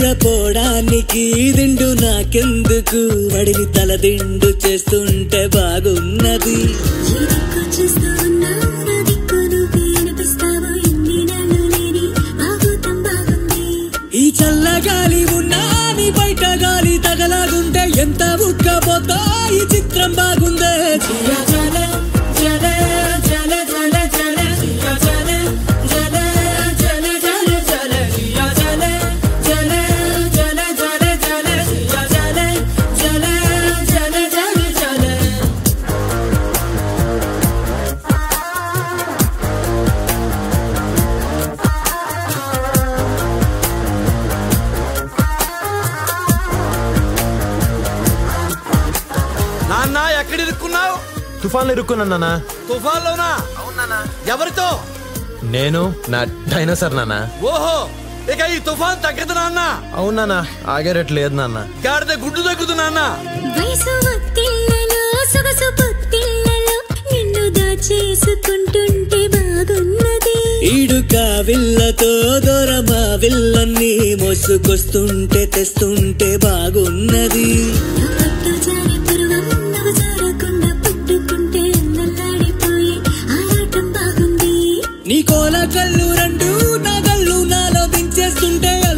నిద్రపోవడానికి దిండు నాకెందుకు వడిని తల దిండు చేస్తుంటే బాగున్నది ఈ దిక్కు చూస్తూ ఉన్నావు నా దిక్కు నువ్వే అనిపిస్తావు ఎన్ని నాళ్ళు లేని బాగుతం బాగుంది ఈ చల్లగాలి ఉన్నా నీ బయట గాలి తగలాగుంటే ఎంత ఉక్కపోతా ఈ చిత్రం బాగుందే జియా జలే, జలే, జలే, జలే, జలే, జియా జలే, జలే, జలే, జలే, జలే, జియా జలే, జలే, జలే, జలే, జలే, జియా జలే, జలే, జలే, జలే, జలే. నాన్న ఎక్కడ ఇరుక్కున్నావు తుఫాన్లో ఇరుక్కున్నా నాన్న తుఫాన్లోనా ఎవరితో నేను నా డైనోసార్ నాన్న ఓహో ఇక ఈ తుఫాన్ తగ్గదు నాన్న అవునా నాన్న ఆగేరట్లేదు లేదు నాన్న గాడిద గుడ్డు తగ్గుతు నాన్న వయసు ఒత్తిళ్లలో సొగసు పొత్తిళ్లలో నిన్ను దాచేసుకుంటుంటే బాగున్నది ఈడుక విల్లతో దూరమా విల్లన్ని మోసుకొస్తుంటే తెస్తుంటే బాగున్నది నా పట్టు జారి పరువం నవ్వు జారకుండా పట్టుకుంటే అన్నల్లాడిపోయి ఆరాటం బాగుంది నీ కోల కళ్ళు రెండు నా కళ్ళు నాలో దించేస్తుంటే